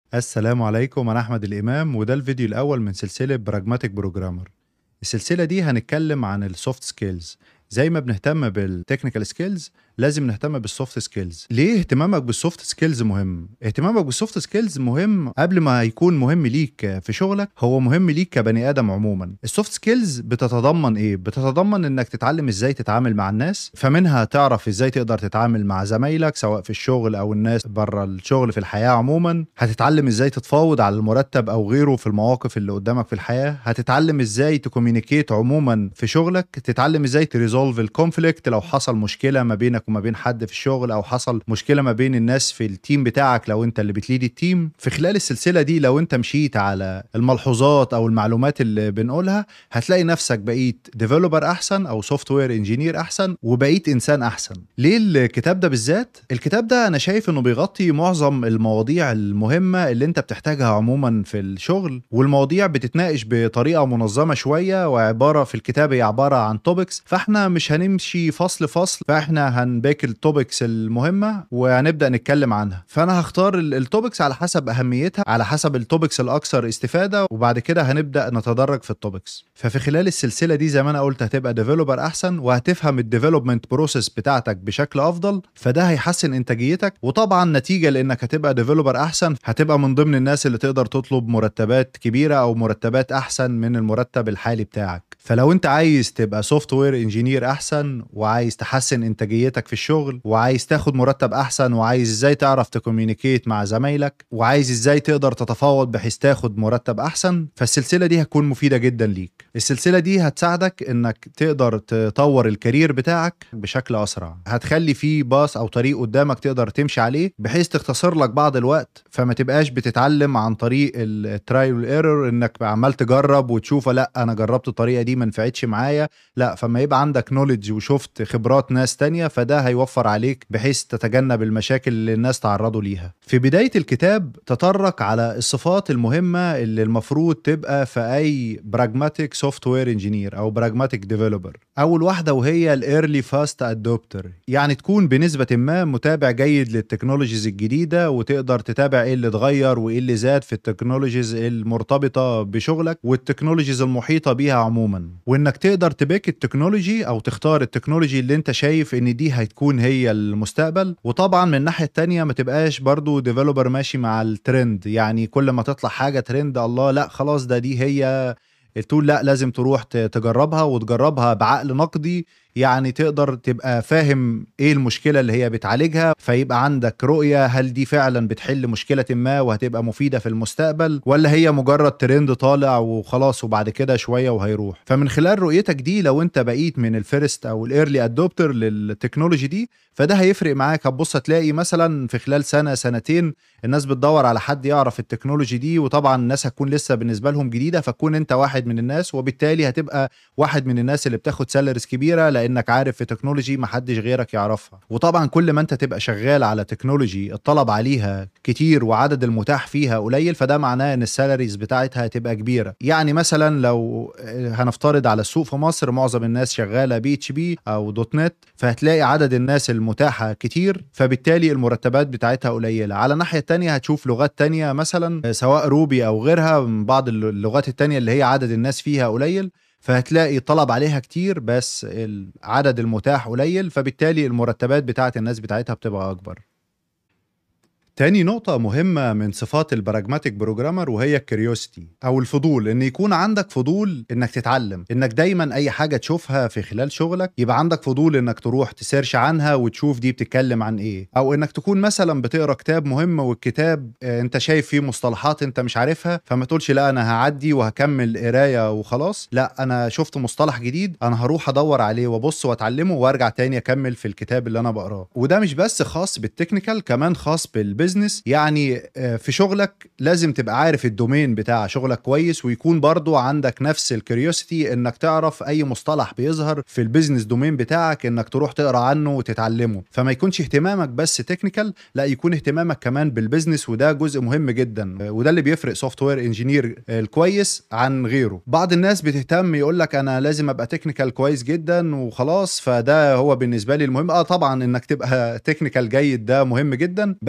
السلام عليكم انا احمد الامام وده الفيديو الاول من سلسله براجماتيك بروجرامر السلسله دي هنتكلم عن السوفت سكيلز زي ما بنهتم بالتكنيكال سكيلز لازم نهتم بالسوفت سكيلز ليه اهتمامك بالسوفت سكيلز مهم اهتمامك بالسوفت سكيلز مهم قبل ما يكون مهم ليك في شغلك هو مهم ليك كبني ادم عموما السوفت سكيلز بتتضمن ايه بتتضمن انك تتعلم ازاي تتعامل مع الناس فمنها تعرف ازاي تقدر تتعامل مع زمايلك سواء في الشغل او الناس بره الشغل في الحياه عموما هتتعلم ازاي تتفاوض على المرتب او غيره في المواقف اللي قدامك في الحياه هتتعلم ازاي تكومينيكيت عموما في شغلك تتعلم ازاي تريزولف الكونفليكت لو حصل مشكله ما بينك وما بين حد في الشغل او حصل مشكله ما بين الناس في التيم بتاعك لو انت اللي بتليد التيم في خلال السلسله دي لو انت مشيت على الملحوظات او المعلومات اللي بنقولها هتلاقي نفسك بقيت ديفلوبر احسن او سوفت وير انجينير احسن وبقيت انسان احسن ليه الكتاب ده بالذات الكتاب ده انا شايف انه بيغطي معظم المواضيع المهمه اللي انت بتحتاجها عموما في الشغل والمواضيع بتتناقش بطريقه منظمه شويه وعباره في الكتاب هي عباره عن توبكس فاحنا مش هنمشي فصل فصل فاحنا هنباك التوبكس المهمه وهنبدا نتكلم عنها فانا هختار التوبكس على حسب اهميتها على حسب التوبكس الاكثر استفاده وبعد كده هنبدا نتدرج في التوبكس ففي خلال السلسله دي زي ما انا قلت هتبقى ديفلوبر احسن وهتفهم الديفلوبمنت بروسيس بتاعتك بشكل افضل فده هيحسن انتاجيتك وطبعا نتيجه لانك هتبقى ديفلوبر احسن هتبقى من ضمن الناس اللي تقدر تطلب مرتبات كبيره او مرتبات احسن من المرتب الحالي بتاعك فلو انت عايز تبقى سوفت وير انجينير احسن وعايز تحسن انتاجيتك في الشغل وعايز تاخد مرتب احسن وعايز ازاي تعرف تكوميونيكيت مع زمايلك وعايز ازاي تقدر تتفاوض بحيث تاخد مرتب احسن فالسلسله دي هتكون مفيده جدا ليك السلسله دي هتساعدك انك تقدر تطور الكارير بتاعك بشكل اسرع هتخلي فيه باص او طريق قدامك تقدر تمشي عليه بحيث تختصر لك بعض الوقت فما تبقاش بتتعلم عن طريق الترايل والايرور انك عمال تجرب وتشوف لا انا جربت الطريقه دي ما نفعتش معايا لا فما يبقى عندك نوليدج وشفت خبرات ناس تانية فده هيوفر عليك بحيث تتجنب المشاكل اللي الناس تعرضوا ليها في بدايه الكتاب تطرق على الصفات المهمه اللي المفروض تبقى في اي براجماتيك سوفت وير انجينير او براجماتيك ديفلوبر اول واحده وهي الايرلي فاست ادوبتر يعني تكون بنسبه ما متابع جيد للتكنولوجيز الجديده وتقدر تتابع ايه اللي اتغير وايه اللي زاد في التكنولوجيز المرتبطه بشغلك والتكنولوجيز المحيطه بيها عموما وانك تقدر تبيك التكنولوجي او تختار التكنولوجي اللي انت شايف ان دي هتكون هي المستقبل وطبعا من الناحيه التانية ما تبقاش برضو ديفلوبر ماشي مع الترند يعني كل ما تطلع حاجه ترند الله لا خلاص ده دي هي التول لا لازم تروح تجربها وتجربها بعقل نقدي يعني تقدر تبقى فاهم ايه المشكله اللي هي بتعالجها فيبقى عندك رؤيه هل دي فعلا بتحل مشكله ما وهتبقى مفيده في المستقبل ولا هي مجرد ترند طالع وخلاص وبعد كده شويه وهيروح فمن خلال رؤيتك دي لو انت بقيت من الفيرست او الايرلي ادوبتر للتكنولوجي دي فده هيفرق معاك هتبص هتلاقي مثلا في خلال سنه سنتين الناس بتدور على حد يعرف التكنولوجي دي وطبعا الناس هتكون لسه بالنسبه لهم جديده فتكون انت واحد من الناس وبالتالي هتبقى واحد من الناس اللي بتاخد سالاريز كبيره لانك عارف في تكنولوجي ما حدش غيرك يعرفها وطبعا كل ما انت تبقى شغال على تكنولوجي الطلب عليها كتير وعدد المتاح فيها قليل فده معناه ان السالاريز بتاعتها هتبقى كبيره يعني مثلا لو هنفترض على السوق في مصر معظم الناس شغاله بي اتش بي او دوت نت فهتلاقي عدد الناس المتاحه كتير فبالتالي المرتبات بتاعتها قليله على الناحيه التانية هتشوف لغات تانية مثلا سواء روبي او غيرها من بعض اللغات التانية اللي هي عدد الناس فيها قليل فهتلاقي طلب عليها كتير بس العدد المتاح قليل فبالتالي المرتبات بتاعت الناس بتاعتها بتبقى اكبر تاني نقطة مهمة من صفات البراجماتيك بروجرامر وهي الكريوسيتي أو الفضول إن يكون عندك فضول إنك تتعلم إنك دايما أي حاجة تشوفها في خلال شغلك يبقى عندك فضول إنك تروح تسيرش عنها وتشوف دي بتتكلم عن إيه أو إنك تكون مثلا بتقرا كتاب مهم والكتاب أنت شايف فيه مصطلحات أنت مش عارفها فما تقولش لا أنا هعدي وهكمل قراية وخلاص لا أنا شفت مصطلح جديد أنا هروح أدور عليه وأبص وأتعلمه وأرجع تاني أكمل في الكتاب اللي أنا بقراه وده مش بس خاص بالتكنيكال كمان خاص بالبيزنس بزنس يعني في شغلك لازم تبقى عارف الدومين بتاع شغلك كويس ويكون برضو عندك نفس الكريوسيتي انك تعرف اي مصطلح بيظهر في البيزنس دومين بتاعك انك تروح تقرا عنه وتتعلمه فما يكونش اهتمامك بس تكنيكال لا يكون اهتمامك كمان بالبيزنس وده جزء مهم جدا وده اللي بيفرق سوفت وير انجينير الكويس عن غيره بعض الناس بتهتم يقول لك انا لازم ابقى تكنيكال كويس جدا وخلاص فده هو بالنسبه لي المهم اه طبعا انك تبقى تكنيكال جيد ده مهم جدا بس اهتمام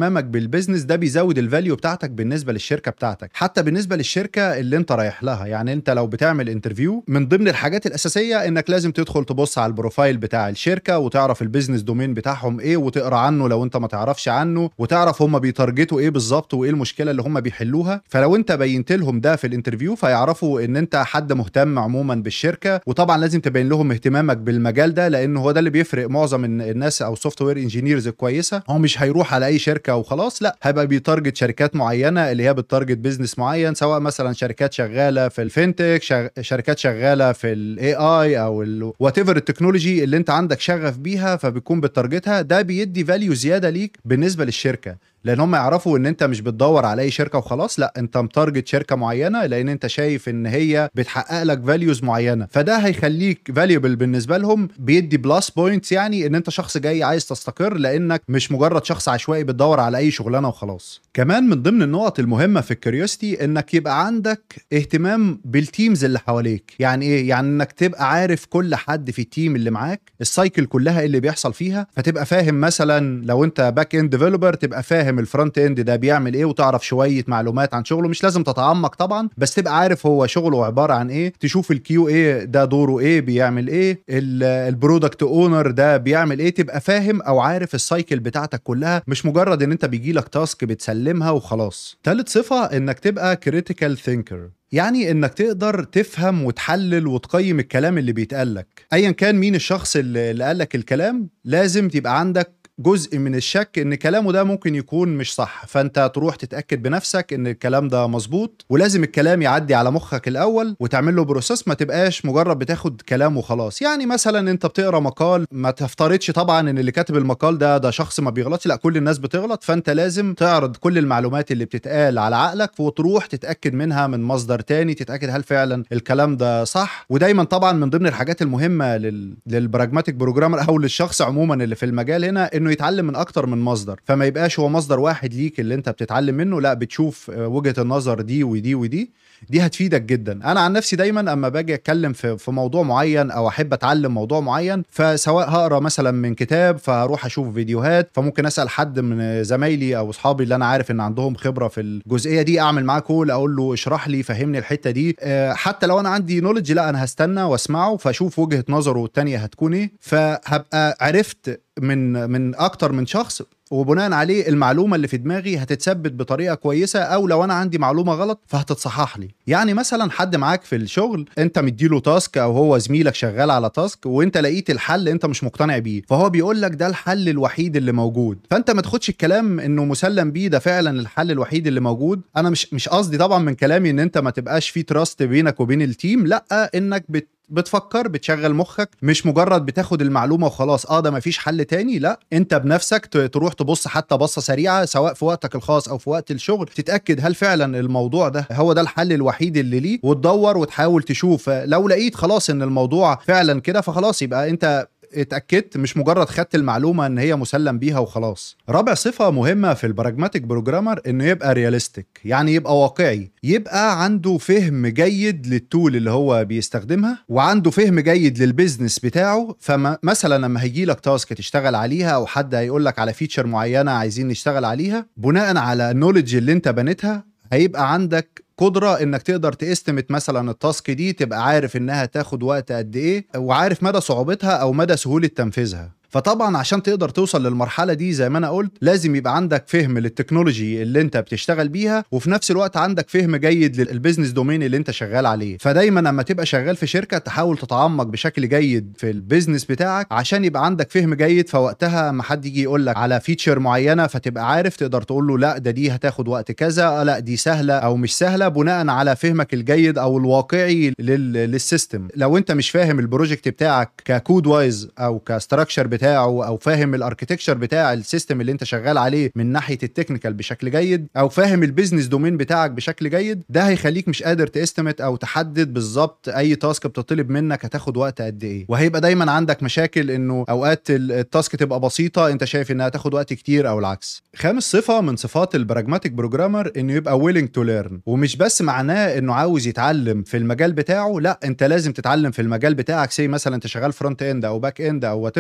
اهتمامك بالبيزنس ده بيزود الفاليو بتاعتك بالنسبه للشركه بتاعتك حتى بالنسبه للشركه اللي انت رايح لها يعني انت لو بتعمل انترفيو من ضمن الحاجات الاساسيه انك لازم تدخل تبص على البروفايل بتاع الشركه وتعرف البيزنس دومين بتاعهم ايه وتقرا عنه لو انت ما تعرفش عنه وتعرف هم بيتارجتوا ايه بالظبط وايه المشكله اللي هم بيحلوها فلو انت بينت لهم ده في الانترفيو فيعرفوا ان انت حد مهتم عموما بالشركه وطبعا لازم تبين لهم اهتمامك بالمجال ده لان هو ده اللي بيفرق معظم الناس او سوفت وير انجينيرز الكويسه هو مش هيروح على اي شركه وخلاص لا هيبقى بيتارجت شركات معينه اللي هي بتارجت بيزنس معين سواء مثلا شركات شغاله في الفينتك شغ... شركات شغاله في الاي اي او وات ايفر التكنولوجي اللي انت عندك شغف بيها فبيكون بتارجتها ده بيدي فاليو زياده ليك بالنسبه للشركه لان هم يعرفوا ان انت مش بتدور على اي شركه وخلاص لا انت متارجت شركه معينه لان انت شايف ان هي بتحقق لك فاليوز معينه فده هيخليك فاليوبل بالنسبه لهم بيدي بلس بوينتس يعني ان انت شخص جاي عايز تستقر لانك مش مجرد شخص عشوائي بتدور على اي شغلانه وخلاص كمان من ضمن النقط المهمه في الكيوريوستي انك يبقى عندك اهتمام بالتيمز اللي حواليك يعني ايه يعني انك تبقى عارف كل حد في التيم اللي معاك السايكل كلها اللي بيحصل فيها فتبقى فاهم مثلا لو انت باك اند ديفلوبر تبقى فاهم الفرونت اند ده بيعمل ايه وتعرف شويه معلومات عن شغله مش لازم تتعمق طبعا بس تبقى عارف هو شغله عباره عن ايه تشوف الكيو ايه ده دوره ايه بيعمل ايه البرودكت اونر ده بيعمل ايه تبقى فاهم او عارف السايكل بتاعتك كلها مش مجرد ان انت بيجي لك تاسك بتسلمها وخلاص ثالث صفه انك تبقى كريتيكال ثينكر يعني انك تقدر تفهم وتحلل وتقيم الكلام اللي بيتقال لك ايا كان مين الشخص اللي قال لك الكلام لازم تبقى عندك جزء من الشك ان كلامه ده ممكن يكون مش صح فانت تروح تتاكد بنفسك ان الكلام ده مظبوط ولازم الكلام يعدي على مخك الاول وتعمل له بروسيس ما تبقاش مجرد بتاخد كلام وخلاص يعني مثلا انت بتقرا مقال ما تفترضش طبعا ان اللي كاتب المقال ده ده شخص ما بيغلطش لا كل الناس بتغلط فانت لازم تعرض كل المعلومات اللي بتتقال على عقلك وتروح تتاكد منها من مصدر تاني تتاكد هل فعلا الكلام ده صح ودايما طبعا من ضمن الحاجات المهمه لل... للبراجماتيك بروجرامر او للشخص عموما اللي في المجال هنا انه يتعلم من اكتر من مصدر فما يبقاش هو مصدر واحد ليك اللي انت بتتعلم منه لا بتشوف وجهه النظر دي ودي ودي دي هتفيدك جدا انا عن نفسي دايما اما باجي اتكلم في, في موضوع معين او احب اتعلم موضوع معين فسواء هقرا مثلا من كتاب فهروح اشوف فيديوهات فممكن اسال حد من زمايلي او اصحابي اللي انا عارف ان عندهم خبره في الجزئيه دي اعمل معاه كول اقول له اشرح لي فهمني الحته دي حتى لو انا عندي نولج لا انا هستنى واسمعه فاشوف وجهه نظره التانية هتكون ايه فهبقى عرفت من من اكتر من شخص وبناء عليه المعلومه اللي في دماغي هتتثبت بطريقه كويسه او لو انا عندي معلومه غلط فهتتصحح لي يعني مثلا حد معاك في الشغل انت مديله تاسك او هو زميلك شغال على تاسك وانت لقيت الحل انت مش مقتنع بيه فهو بيقول لك ده الحل الوحيد اللي موجود فانت ما تاخدش الكلام انه مسلم بيه ده فعلا الحل الوحيد اللي موجود انا مش مش قصدي طبعا من كلامي ان انت ما تبقاش في تراست بينك وبين التيم لا انك بت بتفكر بتشغل مخك مش مجرد بتاخد المعلومه وخلاص اه ده مفيش حل تاني لا انت بنفسك تروح تبص حتى بصه سريعه سواء في وقتك الخاص او في وقت الشغل تتاكد هل فعلا الموضوع ده هو ده الحل الوحيد اللي ليه وتدور وتحاول تشوف لو لقيت خلاص ان الموضوع فعلا كده فخلاص يبقى انت اتاكدت مش مجرد خدت المعلومه ان هي مسلم بيها وخلاص رابع صفه مهمه في البراجماتيك بروجرامر انه يبقى رياليستيك يعني يبقى واقعي يبقى عنده فهم جيد للتول اللي هو بيستخدمها وعنده فهم جيد للبيزنس بتاعه فمثلا لما هيجي لك تاسك تشتغل عليها او حد هيقول لك على فيتشر معينه عايزين نشتغل عليها بناء على النولج اللي انت بنيتها هيبقى عندك قدره انك تقدر تستمت مثلا التاسك دي تبقى عارف انها تاخد وقت قد ايه وعارف مدى صعوبتها او مدى سهوله تنفيذها فطبعا عشان تقدر توصل للمرحله دي زي ما انا قلت لازم يبقى عندك فهم للتكنولوجي اللي انت بتشتغل بيها وفي نفس الوقت عندك فهم جيد للبيزنس دومين اللي انت شغال عليه فدايما لما تبقى شغال في شركه تحاول تتعمق بشكل جيد في البيزنس بتاعك عشان يبقى عندك فهم جيد فوقتها ما حد يجي يقول لك على فيتشر معينه فتبقى عارف تقدر تقول له لا ده دي هتاخد وقت كذا لا دي سهله او مش سهله بناء على فهمك الجيد او الواقعي للسيستم لو انت مش فاهم البروجكت بتاعك ككود وايز او كستراكشر بتاعه او فاهم الاركتكشر بتاع السيستم اللي انت شغال عليه من ناحيه التكنيكال بشكل جيد او فاهم البيزنس دومين بتاعك بشكل جيد ده هيخليك مش قادر تستمت او تحدد بالظبط اي تاسك بتطلب منك هتاخد وقت قد ايه وهيبقى دايما عندك مشاكل انه اوقات التاسك تبقى بسيطه انت شايف انها تاخد وقت كتير او العكس خامس صفه من صفات البراجماتيك بروجرامر انه يبقى willing to learn ومش بس معناه انه عاوز يتعلم في المجال بتاعه لا انت لازم تتعلم في المجال بتاعك زي مثلا انت شغال فرونت اند او باك اند او وات او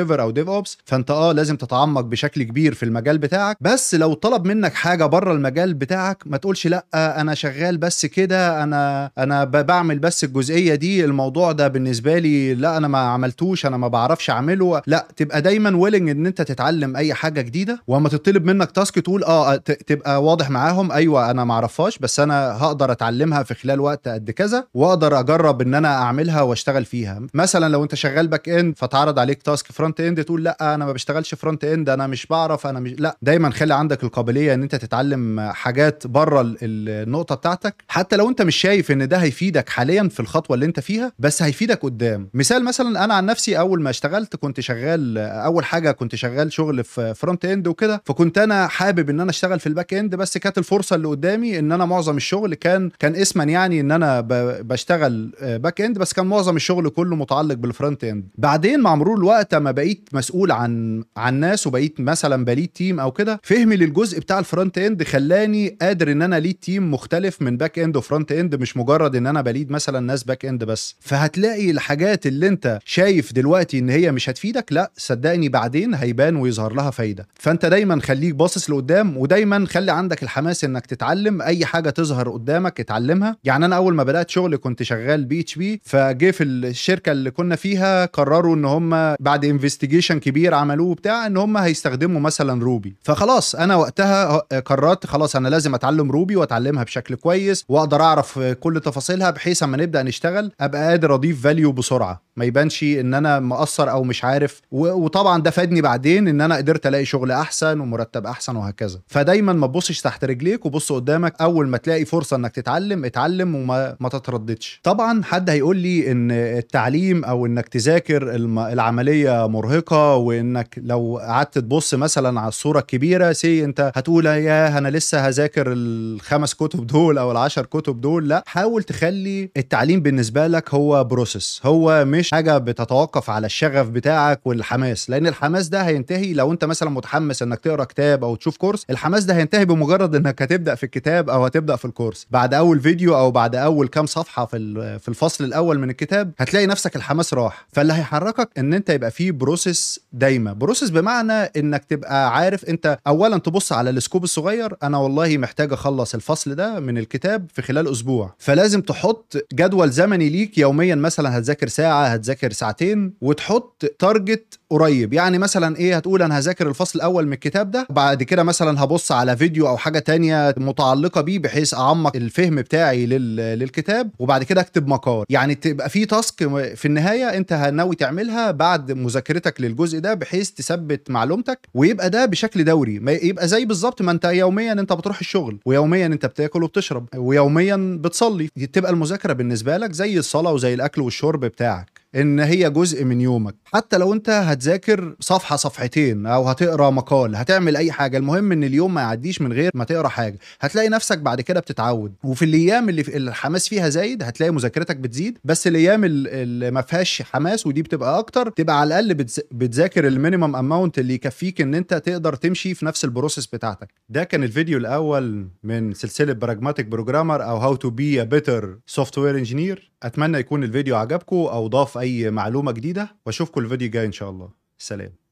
ديف اوبس فانت اه لازم تتعمق بشكل كبير في المجال بتاعك بس لو طلب منك حاجه بره المجال بتاعك ما تقولش لا انا شغال بس كده انا انا ب- بعمل بس الجزئيه دي الموضوع ده بالنسبه لي لا انا ما عملتوش انا ما بعرفش اعمله لا تبقى دايما ويلنج ان انت تتعلم اي حاجه جديده واما تطلب منك تاسك تقول اه ت- تبقى واضح معاهم ايوه انا ما اعرفهاش بس انا هقدر اتعلمها في خلال وقت قد كذا واقدر اجرب ان انا اعملها واشتغل فيها مثلا لو انت شغال باك اند فتعرض عليك تاسك فرونت اند تقول لا انا ما بشتغلش فرونت اند انا مش بعرف انا مش لا دايما خلي عندك القابليه ان انت تتعلم حاجات بره ال- النقطه بتاعتك حتى لو انت مش شايف ان ده هيفيدك حاليا في الخطوه اللي انت فيها بس هيفيدك قدام مثال مثلا انا عن نفسي اول ما اشتغلت كنت شغال اول حاجه كنت شغال شغل في فرونت اند وكده فكنت انا حابب ان انا اشتغل في الباك اند بس كانت الفرصه اللي قدامي ان انا معظم الشغل كان كان اسما يعني ان انا ب- بشتغل آه، باك اند بس كان معظم الشغل كله متعلق بالفرونت اند بعدين مع مرور الوقت ما بقيت مسؤول عن عن ناس وبقيت مثلا بليد تيم او كده فهمي للجزء بتاع الفرونت اند خلاني قادر ان انا ليد تيم مختلف من باك اند وفرونت اند مش مجرد ان انا بليد مثلا ناس باك اند بس فهتلاقي الحاجات اللي انت شايف دلوقتي ان هي مش هتفيدك لا صدقني بعدين هيبان ويظهر لها فايده فانت دايما خليك باصص لقدام ودايما خلي عندك الحماس انك تتعلم اي حاجه تظهر قدامك اتعلمها يعني انا اول ما بدات شغل كنت شغال بي اتش بي فجه في الشركه اللي كنا فيها قرروا ان هم بعد انفستيجيشن كبير عملوه بتاع ان هم هيستخدموا مثلا روبي فخلاص انا وقتها قررت خلاص انا لازم اتعلم روبي واتعلمها بشكل كويس واقدر اعرف كل تفاصيلها بحيث اما نبدا نشتغل ابقى قادر اضيف فاليو بسرعه ما يبانش ان انا مقصر او مش عارف و- وطبعا ده فادني بعدين ان انا قدرت الاقي شغل احسن ومرتب احسن وهكذا فدايما ما تبصش تحت رجليك وبص قدامك اول ما تلاقي فرصه انك تتعلم اتعلم وما ما تترددش طبعا حد هيقول لي ان التعليم او انك تذاكر الم- العمليه مرهقه وانك لو قعدت تبص مثلا على الصوره الكبيره سي انت هتقول يا انا لسه هذاكر الخمس كتب دول او العشر كتب دول لا حاول تخلي التعليم بالنسبه لك هو بروسيس هو مش حاجه بتتوقف على الشغف بتاعك والحماس لان الحماس ده هينتهي لو انت مثلا متحمس انك تقرا كتاب او تشوف كورس الحماس ده هينتهي بمجرد انك هتبدا في الكتاب او هتبدا في الكورس بعد اول فيديو او بعد اول كام صفحه في ال- في الفصل الاول من الكتاب هتلاقي نفسك الحماس راح فاللي هيحركك ان انت يبقى فيه بروسيس دايما بروسيس بمعنى انك تبقى عارف انت اولا تبص على السكوب الصغير انا والله محتاج اخلص الفصل ده من الكتاب في خلال اسبوع فلازم تحط جدول زمني ليك يوميا مثلا هتذاكر ساعه هتذاكر ساعتين وتحط تارجت قريب يعني مثلا ايه هتقول انا هذاكر الفصل الاول من الكتاب ده بعد كده مثلا هبص على فيديو او حاجه تانية متعلقه بيه بحيث اعمق الفهم بتاعي لل... للكتاب وبعد كده اكتب مقال يعني تبقى في تاسك في النهايه انت ناوي تعملها بعد مذاكرتك للجزء ده بحيث تثبت معلومتك ويبقى ده بشكل دوري ما يبقى زي بالظبط ما انت يوميا انت بتروح الشغل ويوميا انت بتاكل وبتشرب ويوميا بتصلي تبقى المذاكره بالنسبه لك زي الصلاه وزي الاكل والشرب بتاعك ان هي جزء من يومك حتى لو انت هتذاكر صفحه صفحتين او هتقرا مقال هتعمل اي حاجه المهم ان اليوم ما يعديش من غير ما تقرا حاجه هتلاقي نفسك بعد كده بتتعود وفي الايام اللي في الحماس فيها زايد هتلاقي مذاكرتك بتزيد بس الايام ال- اللي ما فيهاش حماس ودي بتبقى اكتر تبقى على الاقل بتز- بتذاكر المينيمم اماونت اللي يكفيك ان انت تقدر تمشي في نفس البروسيس بتاعتك ده كان الفيديو الاول من سلسله براجماتيك بروجرامر او هاو تو بي ا بيتر سوفت وير انجينير اتمنى يكون الفيديو عجبكم او ضاف اي معلومه جديده واشوفكم الفيديو الجاي ان شاء الله سلام